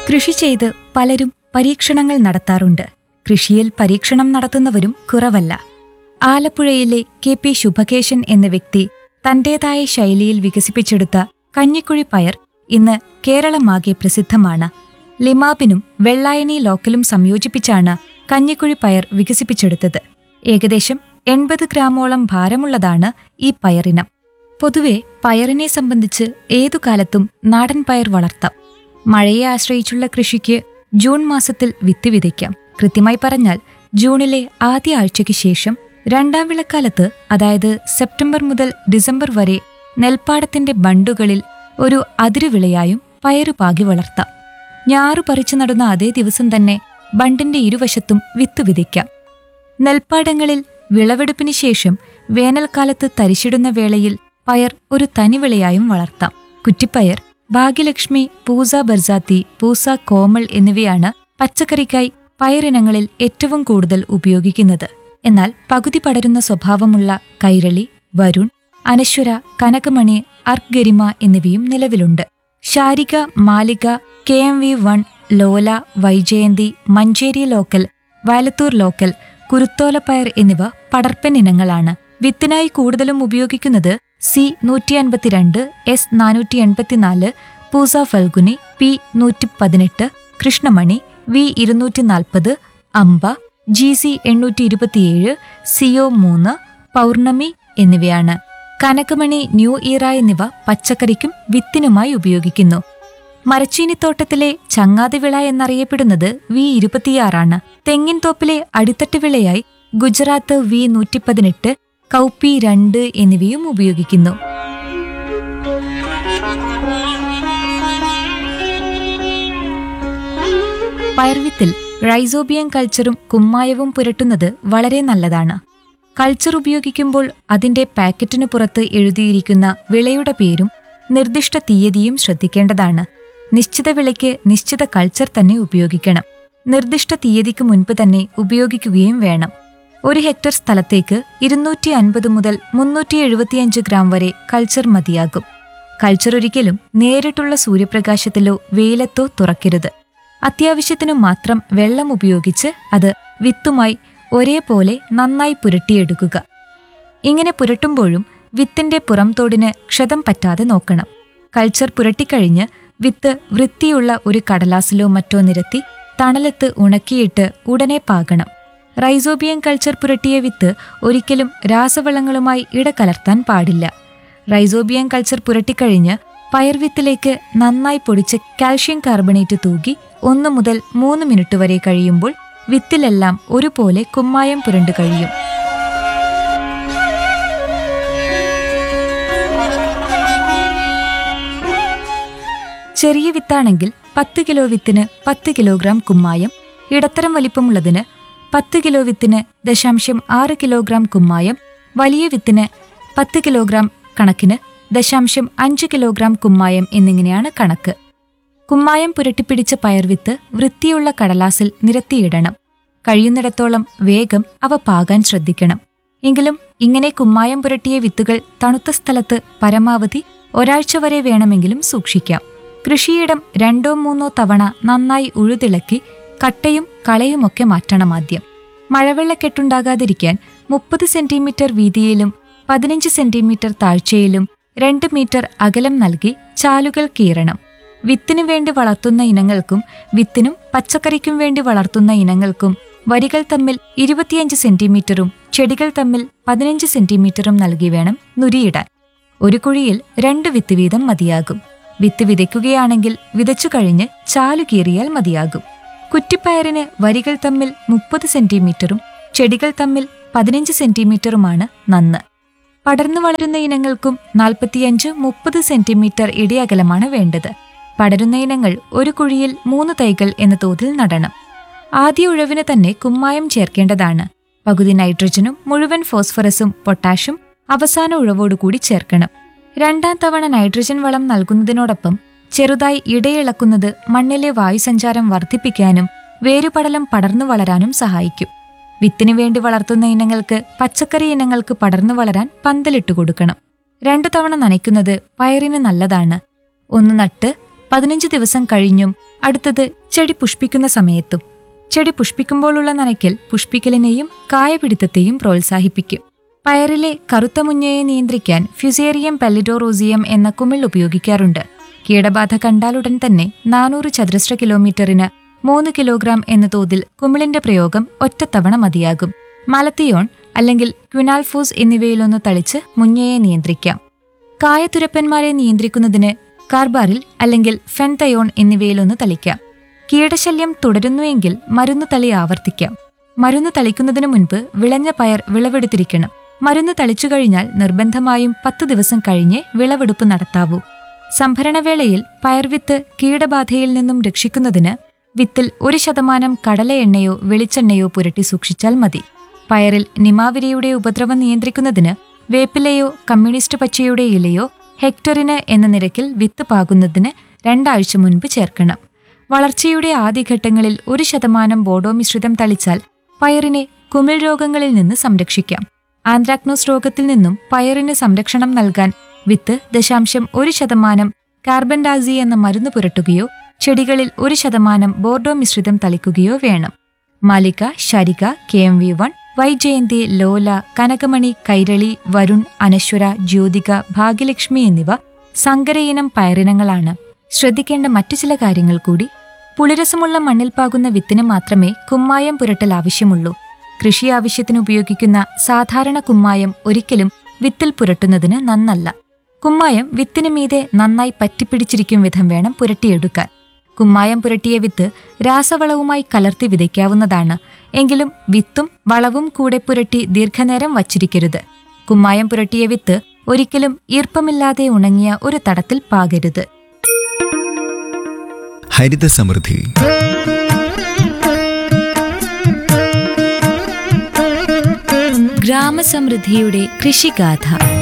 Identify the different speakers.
Speaker 1: കൃഷി ചെയ്ത് പലരും പരീക്ഷണങ്ങൾ നടത്താറുണ്ട് കൃഷിയിൽ പരീക്ഷണം നടത്തുന്നവരും കുറവല്ല ആലപ്പുഴയിലെ കെ പി ശുഭകേശൻ എന്ന വ്യക്തി തന്റേതായ ശൈലിയിൽ വികസിപ്പിച്ചെടുത്ത കഞ്ഞിക്കുഴി പയർ ഇന്ന് കേരളമാകെ പ്രസിദ്ധമാണ് ലിമാബിനും വെള്ളായണി ലോക്കലും സംയോജിപ്പിച്ചാണ് കഞ്ഞിക്കുഴി പയർ വികസിപ്പിച്ചെടുത്തത് ഏകദേശം എൺപത് ഗ്രാമോളം ഭാരമുള്ളതാണ് ഈ പയറിനം പൊതുവെ പയറിനെ സംബന്ധിച്ച് ഏതു കാലത്തും നാടൻ പയർ വളർത്താം മഴയെ ആശ്രയിച്ചുള്ള കൃഷിക്ക് ജൂൺ മാസത്തിൽ വിത്ത് വിതയ്ക്കാം കൃത്യമായി പറഞ്ഞാൽ ജൂണിലെ ആദ്യ ആഴ്ചയ്ക്ക് ശേഷം രണ്ടാം വിളക്കാലത്ത് അതായത് സെപ്റ്റംബർ മുതൽ ഡിസംബർ വരെ നെൽപ്പാടത്തിന്റെ ബണ്ടുകളിൽ ഒരു അതിരുവിളയായും പയറു പാകി വളർത്താം ഞാറു പറിച്ചു നടുന്ന അതേ ദിവസം തന്നെ ബണ്ടിന്റെ ഇരുവശത്തും വിത്ത് വിതയ്ക്കാം നെൽപ്പാടങ്ങളിൽ വിളവെടുപ്പിന് ശേഷം വേനൽക്കാലത്ത് തരിശിടുന്ന വേളയിൽ പയർ ഒരു തനിവിളയായും വളർത്താം കുറ്റിപ്പയർ ഭാഗ്യലക്ഷ്മി പൂസ ബർസാത്തി പൂസ കോമൾ എന്നിവയാണ് പച്ചക്കറിക്കായി പയറിനങ്ങളിൽ ഏറ്റവും കൂടുതൽ ഉപയോഗിക്കുന്നത് എന്നാൽ പകുതി പടരുന്ന സ്വഭാവമുള്ള കൈരളി വരുൺ അനശ്വര കനകമണി അർഗരിമ എന്നിവയും നിലവിലുണ്ട് Sharika Malika K M V one Lola Vaijayanti Manjeri local Vayalathur local കുരുത്തോലപ്പയർ എന്നിവ പടർപ്പൻ ഇനങ്ങളാണ് വിത്തിനായി കൂടുതലും ഉപയോഗിക്കുന്നത് സി നൂറ്റി അൻപത്തിരണ്ട് എസ് നാനൂറ്റി എൺപത്തിനാല് പൂസ ഫൽഗുനി പി നൂറ്റി പതിനെട്ട് കൃഷ്ണമണി വി ഇരുന്നൂറ്റി നാൽപ്പത് അമ്പ ജി സി എണ്ണൂറ്റി ഇരുപത്തിയേഴ് സിഒ മൂന്ന് പൗർണമി എന്നിവയാണ് കനകമണി ന്യൂ ഇയറ എന്നിവ പച്ചക്കറിക്കും വിത്തിനുമായി ഉപയോഗിക്കുന്നു മരച്ചീനിത്തോട്ടത്തിലെ ചങ്ങാതി വിള എന്നറിയപ്പെടുന്നത് വി ഇരുപത്തിയാറാണ് തെങ്ങിൻ തോപ്പിലെ അടിത്തട്ട് വിളയായി ഗുജറാത്ത് വി നൂറ്റിപ്പതിനെട്ട് കൗപ്പി രണ്ട് എന്നിവയും ഉപയോഗിക്കുന്നു പയർവിത്തിൽ റൈസോബിയം കൾച്ചറും കുമ്മായവും പുരട്ടുന്നത് വളരെ നല്ലതാണ് കൾച്ചർ ഉപയോഗിക്കുമ്പോൾ അതിന്റെ പാക്കറ്റിനു പുറത്ത് എഴുതിയിരിക്കുന്ന വിളയുടെ പേരും നിർദ്ദിഷ്ട തീയതിയും ശ്രദ്ധിക്കേണ്ടതാണ് നിശ്ചിത വിളയ്ക്ക് നിശ്ചിത കൾച്ചർ തന്നെ ഉപയോഗിക്കണം നിർദ്ദിഷ്ട തീയതിക്ക് മുൻപ് തന്നെ ഉപയോഗിക്കുകയും വേണം ഒരു ഹെക്ടർ സ്ഥലത്തേക്ക് ഇരുന്നൂറ്റി അൻപത് മുതൽ മുന്നൂറ്റി എഴുപത്തിയഞ്ച് ഗ്രാം വരെ കൾച്ചർ മതിയാകും കൾച്ചർ ഒരിക്കലും നേരിട്ടുള്ള സൂര്യപ്രകാശത്തിലോ വെയിലത്തോ തുറക്കരുത് അത്യാവശ്യത്തിനു മാത്രം വെള്ളം ഉപയോഗിച്ച് അത് വിത്തുമായി ഒരേപോലെ നന്നായി പുരട്ടിയെടുക്കുക ഇങ്ങനെ പുരട്ടുമ്പോഴും വിത്തിന്റെ പുറംതോടിന് ക്ഷതം പറ്റാതെ നോക്കണം കൾച്ചർ പുരട്ടിക്കഴിഞ്ഞ് വിത്ത് വൃത്തിയുള്ള ഒരു കടലാസിലോ മറ്റോ നിരത്തി തണലത്ത് ഉണക്കിയിട്ട് ഉടനെ പാകണം റൈസോബിയം കൾച്ചർ പുരട്ടിയ വിത്ത് ഒരിക്കലും രാസവളങ്ങളുമായി ഇടകലർത്താൻ പാടില്ല റൈസോബിയം കൾച്ചർ പുരട്ടിക്കഴിഞ്ഞ് പയർവിത്തിലേക്ക് നന്നായി പൊടിച്ച കാൽഷ്യം കാർബണേറ്റ് തൂകി ഒന്ന് മുതൽ മൂന്ന് മിനിറ്റ് വരെ കഴിയുമ്പോൾ വിത്തിലെല്ലാം ഒരുപോലെ കുമ്മായം പുരണ്ടു കഴിയും ചെറിയ വിത്താണെങ്കിൽ പത്ത് കിലോ വിത്തിന് പത്ത് കിലോഗ്രാം കുമ്മായം ഇടത്തരം വലിപ്പമുള്ളതിന് പത്ത് കിലോ വിത്തിന് ദശാംശം ആറ് കിലോഗ്രാം കുമ്മായം വലിയ വിത്തിന് പത്ത് കിലോഗ്രാം കണക്കിന് ദശാംശം അഞ്ച് കിലോഗ്രാം കുമ്മായം എന്നിങ്ങനെയാണ് കണക്ക് കുമ്മായം പുരട്ടിപ്പിടിച്ച പയർവിത്ത് വൃത്തിയുള്ള കടലാസിൽ നിരത്തിയിടണം കഴിയുന്നിടത്തോളം വേഗം അവ പാകാൻ ശ്രദ്ധിക്കണം എങ്കിലും ഇങ്ങനെ കുമ്മായം പുരട്ടിയ വിത്തുകൾ തണുത്ത സ്ഥലത്ത് പരമാവധി ഒരാഴ്ച വരെ വേണമെങ്കിലും സൂക്ഷിക്കാം കൃഷിയിടം രണ്ടോ മൂന്നോ തവണ നന്നായി ഉഴുതിളക്കി കട്ടയും കളയുമൊക്കെ മാറ്റണം ആദ്യം മഴവെള്ളക്കെട്ടുണ്ടാകാതിരിക്കാൻ മുപ്പത് സെന്റിമീറ്റർ വീതിയിലും പതിനഞ്ച് സെന്റിമീറ്റർ താഴ്ചയിലും രണ്ട് മീറ്റർ അകലം നൽകി ചാലുകൾ കീറണം വിത്തിനു വേണ്ടി വളർത്തുന്ന ഇനങ്ങൾക്കും വിത്തിനും പച്ചക്കറിക്കും വേണ്ടി വളർത്തുന്ന ഇനങ്ങൾക്കും വരികൾ തമ്മിൽ ഇരുപത്തിയഞ്ച് സെന്റിമീറ്ററും ചെടികൾ തമ്മിൽ പതിനഞ്ച് സെന്റിമീറ്ററും നൽകി വേണം നുരിയിടാൻ ഒരു കുഴിയിൽ രണ്ട് വിത്ത് വീതം മതിയാകും വിത്ത് വിതയ്ക്കുകയാണെങ്കിൽ വിതച്ചു കഴിഞ്ഞ് ചാലു കീറിയാൽ മതിയാകും കുറ്റിപ്പയറിന് വരികൾ തമ്മിൽ മുപ്പത് സെന്റിമീറ്ററും ചെടികൾ തമ്മിൽ പതിനഞ്ച് സെന്റിമീറ്ററുമാണ് നന്ന് പടർന്നു വളരുന്ന ഇനങ്ങൾക്കും നാൽപ്പത്തിയഞ്ച് മുപ്പത് സെന്റിമീറ്റർ ഇടയകലമാണ് വേണ്ടത് പടരുന്ന ഇനങ്ങൾ ഒരു കുഴിയിൽ മൂന്ന് തൈകൾ എന്ന തോതിൽ നടണം ആദ്യ ഉഴവിന് തന്നെ കുമ്മായം ചേർക്കേണ്ടതാണ് പകുതി നൈട്രജനും മുഴുവൻ ഫോസ്ഫറസും പൊട്ടാഷും അവസാന ഉഴവോടുകൂടി ചേർക്കണം രണ്ടാം തവണ നൈട്രജൻ വളം നൽകുന്നതിനോടൊപ്പം ചെറുതായി ഇടയിളക്കുന്നത് മണ്ണിലെ വായുസഞ്ചാരം വർദ്ധിപ്പിക്കാനും വേരുപടലം പടർന്നു വളരാനും സഹായിക്കും വിത്തിനു വേണ്ടി വളർത്തുന്ന ഇനങ്ങൾക്ക് പച്ചക്കറി ഇനങ്ങൾക്ക് പടർന്നു വളരാൻ പന്തലിട്ട് കൊടുക്കണം രണ്ടു തവണ നനയ്ക്കുന്നത് പയറിന് നല്ലതാണ് ഒന്ന് നട്ട് പതിനഞ്ച് ദിവസം കഴിഞ്ഞും അടുത്തത് ചെടി പുഷ്പിക്കുന്ന സമയത്തും ചെടി പുഷ്പിക്കുമ്പോഴുള്ള നനയ്ക്കൽ പുഷ്പിക്കലിനെയും കായപിടുത്തത്തെയും പ്രോത്സാഹിപ്പിക്കും പയറിലെ കറുത്ത മുഞ്ഞയെ നിയന്ത്രിക്കാൻ ഫ്യുസേറിയം പെല്ലിഡോറോസിയം എന്ന കുമിൾ ഉപയോഗിക്കാറുണ്ട് കീടബാധ കണ്ടാലുടൻ തന്നെ നാനൂറ് ചതുരശ്ര കിലോമീറ്ററിന് മൂന്ന് കിലോഗ്രാം എന്ന തോതിൽ കുമിളിന്റെ പ്രയോഗം ഒറ്റത്തവണ മതിയാകും മലത്തിയോൺ അല്ലെങ്കിൽ ക്വിനാൽഫൂസ് എന്നിവയിലൊന്ന് തളിച്ച് മുഞ്ഞയെ നിയന്ത്രിക്കാം കായതുരപ്പന്മാരെ നിയന്ത്രിക്കുന്നതിന് കാർബാറിൽ അല്ലെങ്കിൽ ഫെൻതയോൺ എന്നിവയിലൊന്ന് തളിക്കാം കീടശല്യം തുടരുന്നുവെങ്കിൽ മരുന്ന് തളി ആവർത്തിക്കാം മരുന്ന് തളിക്കുന്നതിനു മുൻപ് വിളഞ്ഞ പയർ വിളവെടുത്തിരിക്കണം മരുന്ന് തളിച്ചു കഴിഞ്ഞാൽ നിർബന്ധമായും പത്ത് ദിവസം കഴിഞ്ഞേ വിളവെടുപ്പ് നടത്താവൂ സംഭരണവേളയിൽ പയർവിത്ത് കീടബാധയിൽ നിന്നും രക്ഷിക്കുന്നതിന് വിത്തിൽ ഒരു ശതമാനം കടലയെണ്ണയോ വെളിച്ചെണ്ണയോ പുരട്ടി സൂക്ഷിച്ചാൽ മതി പയറിൽ നിമാവിരിയുടെ ഉപദ്രവം നിയന്ത്രിക്കുന്നതിന് വേപ്പിലയോ കമ്മ്യൂണിസ്റ്റ് പച്ചയുടെ ഇലയോ ഹെക്ടറിന് എന്ന നിരക്കിൽ വിത്ത് പാകുന്നതിന് രണ്ടാഴ്ച മുൻപ് ചേർക്കണം വളർച്ചയുടെ ആദ്യഘട്ടങ്ങളിൽ ഒരു ശതമാനം ബോഡോ മിശ്രിതം തളിച്ചാൽ പയറിനെ കുമിൾ രോഗങ്ങളിൽ നിന്ന് സംരക്ഷിക്കാം ആന്ത്രാക്നോസ് രോഗത്തിൽ നിന്നും പയറിന് സംരക്ഷണം നൽകാൻ വിത്ത് ദശാംശം ഒരു ശതമാനം കാർബൻഡാസി എന്ന മരുന്ന് പുരട്ടുകയോ ചെടികളിൽ ഒരു ശതമാനം ബോർഡോ മിശ്രിതം തളിക്കുകയോ വേണം Malika Sharika K M V one Vaijayanti Lola Kanakamani Kairali Varun Anashwara Jyothika Bhagyalakshmi എന്നിവ സങ്കരയിനം പയറിനങ്ങളാണ് ശ്രദ്ധിക്കേണ്ട മറ്റു ചില കാര്യങ്ങൾ കൂടി പുളിരസമുള്ള മണ്ണിൽ പാകുന്ന വിത്തിന് മാത്രമേ കുമ്മായം പുരട്ടൽ ആവശ്യമുള്ളൂ കൃഷി ആവശ്യത്തിന് ഉപയോഗിക്കുന്ന സാധാരണ കുമ്മായം ഒരിക്കലും വിത്തിൽ പുരട്ടുന്നതിന് നന്നല്ല കുമ്മായം വിത്തിന് മീതെ നന്നായി പറ്റിപ്പിടിച്ചിരിക്കും വിധം വേണം പുരട്ടിയെടുക്കാൻ കുമ്മായം പുരട്ടിയ വിത്ത് രാസവളവുമായി കലർത്തി വിതയ്ക്കാവുന്നതാണ് എങ്കിലും വിത്തും വളവും കൂടെ പുരട്ടി ദീർഘനേരം വച്ചിരിക്കരുത് കുമ്മായം പുരട്ടിയ വിത്ത് ഒരിക്കലും ഈർപ്പമില്ലാതെ ഉണങ്ങിയ ഒരു തടത്തിൽ പാകരുത്
Speaker 2: ഹരിത സമൃദ്ധി
Speaker 1: ഗ്രാമസമൃദ്ധിയുടെ കൃഷിഗാഥ